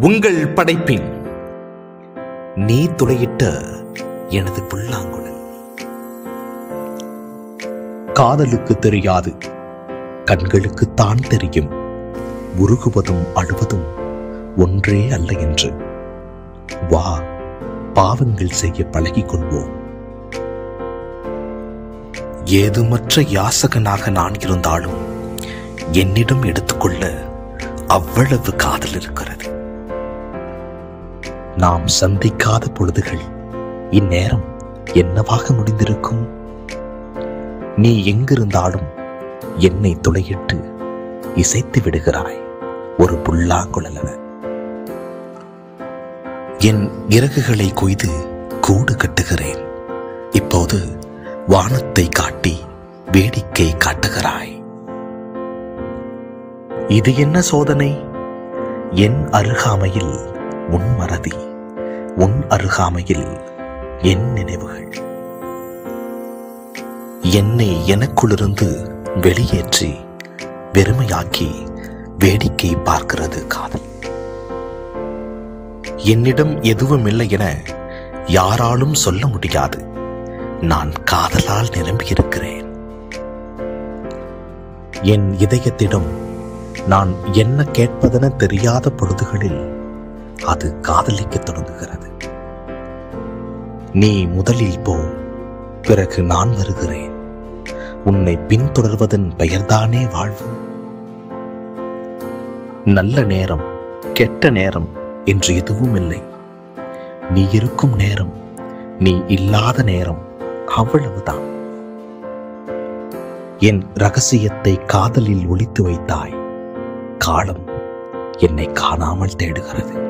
உங்கள் படைப்பின் நீ துளையிட்ட எனது புல்லாங்குழல் காதலுக்கு தெரியாது கண்களுக்கு தான் தெரியும் உருகுவதும் அழுவதும் ஒன்றே அல்ல என்று வா பாவங்கள் செய்ய பழகிக் கொள்வோம் ஏதுமற்ற யாசகனாக நான் இருந்தாலும் என்னிடம் எடுத்துக்கொள்ள அவ்வளவு காதல் இருக்கிறது நாம் சந்திக்காத பொழுதுகள் இந்நேரம் என்னவாக முடிந்திருக்கும் நீ எங்கிருந்தாலும் என்னை துளையிட்டு இசைத்து விடுகிறாய் ஒரு புல்லாங்குழலன என் இறகுகளை கொய்து கூடு கட்டுகிறேன் இப்போது வானத்தை காட்டி வேடிக்கை காட்டுகிறாய் இது என்ன சோதனை என் அருகாமையில் உன் மறதி உன் அருகாமையில் என் நினைவுகள் என்னை எனக்குள்ளிருந்து வெளியேற்றி வெறுமையாக்கி வேடிக்கை பார்க்கிறது காதல் என்னிடம் எதுவும் இல்லை என யாராலும் சொல்ல முடியாது நான் காதலால் நிரம்பியிருக்கிறேன் என் இதயத்திடம் நான் என்ன கேட்பதென தெரியாத பொழுதுகளில் அது காதலிக்கத் தொடங்குகிறது நீ முதலில் போ பிறகு நான் வருகிறேன் உன்னை பின்தொடர்வதன் பெயர்தானே வாழ்வு நல்ல நேரம் கெட்ட நேரம் என்று எதுவும் இல்லை நீ இருக்கும் நேரம் நீ இல்லாத நேரம் அவ்வளவுதான் என் ரகசியத்தை காதலில் ஒளித்து வைத்தாய் காலம் என்னை காணாமல் தேடுகிறது